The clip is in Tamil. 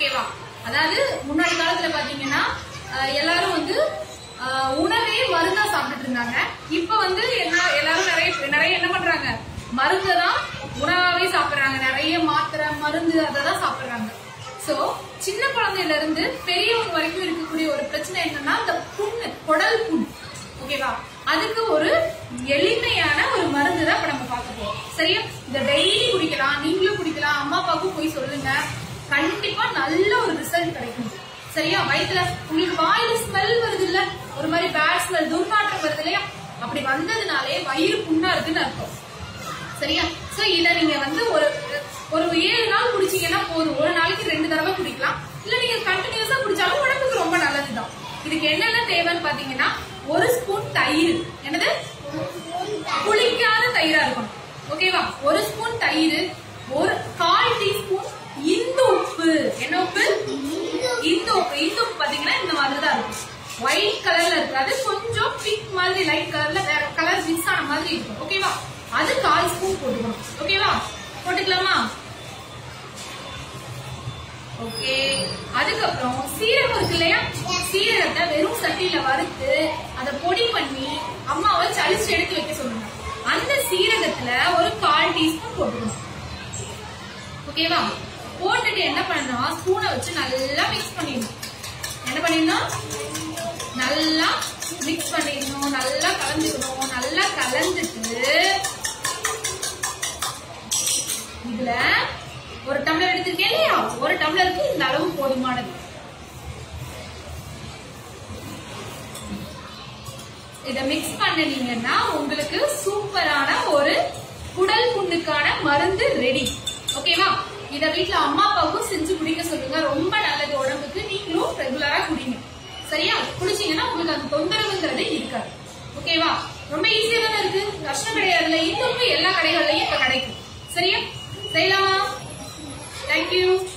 ஓகேவா அதாவது முன்னாடி காலத்துல பாத்தீங்கன்னா அஹ், எல்லாரும் வந்து அஹ், உணவே மருந்தா சாப்பிட்டுட்டு இருந்தாங்க இப்ப வந்து என்ன எல்லாரும் நிறைய நிறைய என்ன பண்றாங்க மருந்து தான் உணவாவே சாப்பிடுறாங்க நிறைய மாத்திரை மருந்து அதை தான் சாப்பிடுறாங்க சோ சின்ன குழந்தையில இருந்து பெரியவங்க வரைக்கும் இருக்கக்கூடிய ஒரு பிரச்சனை என்னன்னா இந்த புண்ணு குடல் புண் ஓகேவா அதுக்கு ஒரு எளிமையான ஒரு மருந்து தான் இப்ப நம்ம பார்க்க போறோம் சரியா இத டெய்லி குடிக்கலாம் நீங்களும் குடிக்கலாம் அம்மா அப்பாவுக்கும் போய் சொல்லுங்க கண்டிப்பா நல்ல ஒரு ரிசல்ட் கிடைக்கும் சரியா வயித்துல உங்களுக்கு வாயில ஸ்மெல் வருது இல்ல ஒரு மாதிரி பேட் ஸ்மெல் துர்நாற்றம் வருது இல்லையா அப்படி வந்ததுனாலே வயிறு புண்ணா இருக்குன்னு அர்த்தம் சரியா சோ இத நீங்க வந்து ஒரு ஒரு ஏழு நாள் குடிச்சீங்கன்னா போதும் ஒரு நாளைக்கு ரெண்டு தடவை குடிக்கலாம் இல்ல நீங்க கண்டினியூஸா குடிச்சாலும் உடம்புக்கு ரொம்ப நல்லதுதான் இதுக்கு என்னென்ன தேவைன்னு பாத்தீங்கன்னா ஒரு ஸ்பூன் தயிர் என்னது புளிக்காத தயிரா இருக்கணும் ஓகேவா ஒரு ஸ்பூன் தயிர் ஒரு கால் டீஸ்பூன் இந்து உப்பு என்ன உப்பு இந்து உப்பு இந்து உப்பு பாத்தீங்கன்னா இந்த மாதிரி தான் இருக்கும் ஒயிட் கலர்ல இருக்காது கொஞ்சம் பிங்க் மாதிரி லைட் கலர்ல வேற கலர் மிக்ஸ் ஆன மாதிரி இருக்கும் ஓகேவா அது கால் ஸ்பூன் போட்டுக்கணும் ஓகேவா போட்டுக்கலாமா ஓகே அதுக்கப்புறம் சீரகம் இருக்கு இல்லையா சீரகத்தை வெறும் சட்டியில வறுத்து அதை பொடி பண்ணி அம்மாவை சளிச்சு எடுத்து வைக்க சொல்லுங்க அந்த சீரகத்துல ஒரு கால் டீஸ்பூன் போட்டுக்கணும் ஓகேவா போட்டுட்டு என்ன பண்ணணும் ஸ்பூனை வச்சு நல்லா மிக்ஸ் பண்ணிடணும் என்ன பண்ணிடணும் நல்லா மிக்ஸ் பண்ணிடணும் நல்லா கலந்துக்கணும் நல்லா கலந்துட்டு இதுல ஒரு டம்ளர் எடுத்திருக்கேன் இல்லையா ஒரு டம்ளருக்கு இந்த அளவு போதுமானது இத மிக்ஸ் பண்ணினீங்கன்னா உங்களுக்கு சூப்பரான ஒரு குடல் புண்ணுக்கான மருந்து ரெடி ஓகேவா இத வீட்ல அம்மா அப்பாவுக்கும் செஞ்சு குடிக்க சொல்லுங்க ரொம்ப நல்லது உடம்புக்கு நீங்களும் ரெகுலரா குடிங்க சரியா குடிச்சீங்கன்னா உங்களுக்கு அந்த தொந்தரவுங்கிறது இருக்காது ஓகேவா ரொம்ப ஈஸியா தானே இருக்கு கஷ்டம் கிடையாதுல இன்னும் எல்லா கடைகள்லயும் இப்ப கிடைக்கும் சரியா செய்யலாமா தேங்க்யூ